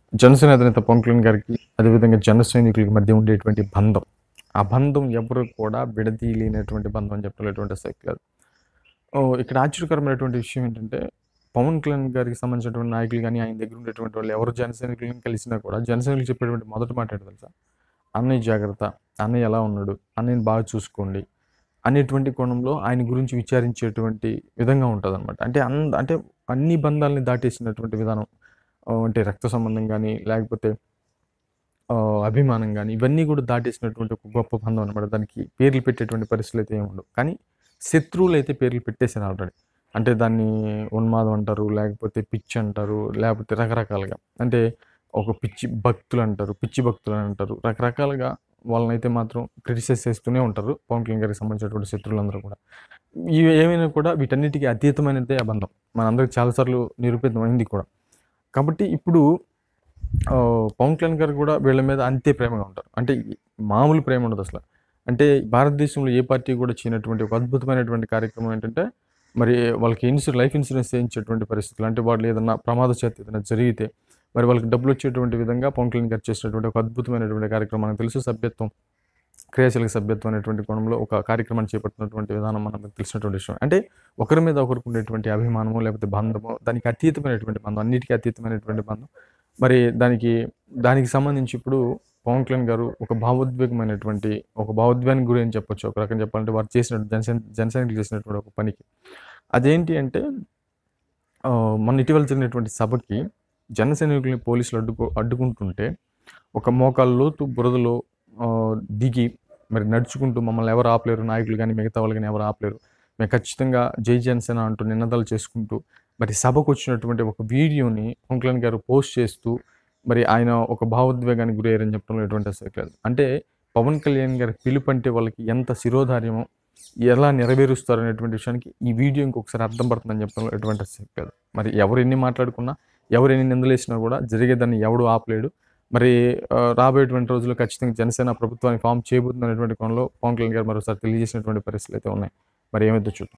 జనసేన అధినేత పవన్ కళ్యాణ్ గారికి అదేవిధంగా జన సైనికులకి మధ్య ఉండేటువంటి బంధం ఆ బంధం ఎవరు కూడా విడదీయలేనటువంటి బంధం అని చెప్పలేటువంటి సైకిల్ ఓ, ఇక్కడ ఆశ్చర్యకరమైనటువంటి విషయం ఏంటంటే పవన్ కళ్యాణ్ గారికి సంబంధించినటువంటి నాయకులు కానీ ఆయన దగ్గర ఉండేటువంటి వాళ్ళు ఎవరు జనసైనికులను కలిసినా కూడా జనసైనికులు చెప్పేటువంటి మొదటి మాట ఏంటో తెలుసా అన్నయ్య జాగ్రత్త అన్నయ్య ఎలా ఉన్నాడు అన్నయ్యని బాగా చూసుకోండి అనేటువంటి కోణంలో ఆయన గురించి విచారించేటువంటి విధంగా ఉంటుంది అనమాట అంటే అన్ అంటే అన్ని బంధాలని దాటేసినటువంటి విధానం ఆ, అంటే రక్త సంబంధం కానీ లేకపోతే ఆ, అభిమానం కానీ ఇవన్నీ కూడా దాటేసినటువంటి ఒక గొప్ప బంధం అనమాట దానికి పేర్లు పెట్టేటువంటి పరిస్థితులు అయితే ఏమి ఉండవు కానీ శత్రువులు అయితే పేర్లు పెట్టేసారు ఆల్రెడీ అంటే దాన్ని ఉన్మాదం అంటారు లేకపోతే పిచ్చి అంటారు లేకపోతే రకరకాలుగా అంటే ఒక పిచ్చి భక్తులు అంటారు పిచ్చి భక్తులు అని అంటారు రకరకాలుగా వాళ్ళనైతే మాత్రం క్రిటిసైజ్ చేస్తూనే ఉంటారు పవన్ కళ్యాణ్ గారికి సంబంధించినటువంటి శత్రువులందరూ కూడా ఇవి ఏమైనా కూడా వీటన్నిటికీ అతీతమైనదే ఆ బంధం మనందరికి చాలాసార్లు నిరూపితమైంది కూడా కాబట్టి ఇప్పుడు ఆ, పవన్ కళ్యాణ్ గారు కూడా వీళ్ళ మీద అంతే ప్రేమగా ఉంటారు అంటే ఈ మామూలు ప్రేమ ఉండదు అసలు అంటే భారతదేశంలో ఏ పార్టీ కూడా చేయనటువంటి ఒక అద్భుతమైనటువంటి కార్యక్రమం ఏంటంటే మరి వాళ్ళకి ఇన్సూరెన్స్ లైఫ్ ఇన్సూరెన్స్ చేయించేటువంటి పరిస్థితులు అంటే వాళ్ళు ఏదన్నా ప్రమాద చేత ఏదైనా జరిగితే మరి వాళ్ళకి డబ్బులు వచ్చేటువంటి విధంగా పవన్ కళ్యాణ్ గారు చేసినటువంటి ఒక అద్భుతమైనటువంటి కార్యక్రమం మనకు తెలుసు సభ్యత్వం క్రియాశీలక సభ్యత్వం అనేటువంటి కోణంలో ఒక కార్యక్రమాన్ని చేపడుతున్నటువంటి విధానం మనకు తెలిసినటువంటి విషయం అంటే ఒకరి మీద ఒకరికి ఉండేటువంటి అభిమానము లేకపోతే బంధము దానికి అతీతమైనటువంటి బంధం అన్నిటికీ అతీతమైనటువంటి బంధం మరి దానికి దానికి సంబంధించి ఇప్పుడు పవన్ కళ్యాణ్ గారు ఒక భావోద్వేగమైనటువంటి ఒక భావోద్వేగానికి గురి అని చెప్పొచ్చు ఒక రకం చెప్పాలంటే వారు చేసినట్టు జనసేన జనసైనికులు చేసినటువంటి ఒక పనికి అదేంటి అంటే ఆ, మొన్న ఇటీవల జరిగినటువంటి సభకి జన సైనికుల్ని పోలీసులు అడ్డుకో అడ్డుకుంటుంటే ఒక మోకాళ్ళ లోతు బురదలో ఆ, దిగి మరి నడుచుకుంటూ మమ్మల్ని ఎవరు ఆపలేరు నాయకులు కానీ మిగతా వాళ్ళు కానీ ఎవరు ఆపలేరు మేము ఖచ్చితంగా జై జనసేన అంటూ నినాదాలు చేసుకుంటూ మరి సభకు వచ్చినటువంటి ఒక వీడియోని పవన్ కళ్యాణ్ గారు పోస్ట్ చేస్తూ మరి ఆయన ఒక భావోద్వేగానికి గురయ్యారని చెప్పడంలో ఎటువంటి అసలు లేదు అంటే పవన్ కళ్యాణ్ గారి పిలుపు అంటే వాళ్ళకి ఎంత శిరోధార్యమో ఎలా నెరవేరుస్తారు అనేటువంటి విషయానికి ఈ వీడియో ఇంకొకసారి అర్థం పడుతుందని చెప్పడంలో ఎటువంటి అసలు లేదు మరి ఎవరు ఎన్ని మాట్లాడుకున్నా ఎవరు ఎన్ని నిందలేసినా కూడా జరిగేదాన్ని ఎవడు ఆపలేడు మరి ఆ, రాబోయేటువంటి రోజుల్లో ఖచ్చితంగా జనసేన ప్రభుత్వాన్ని ఫామ్ చేయబోతుంది అనేటువంటి కోణంలో పవన్ కళ్యాణ్ గారు మరోసారి తెలియజేసినటువంటి పరిస్థితులు అయితే ఉన్నాయి మరి ఏమైతే చూద్దాం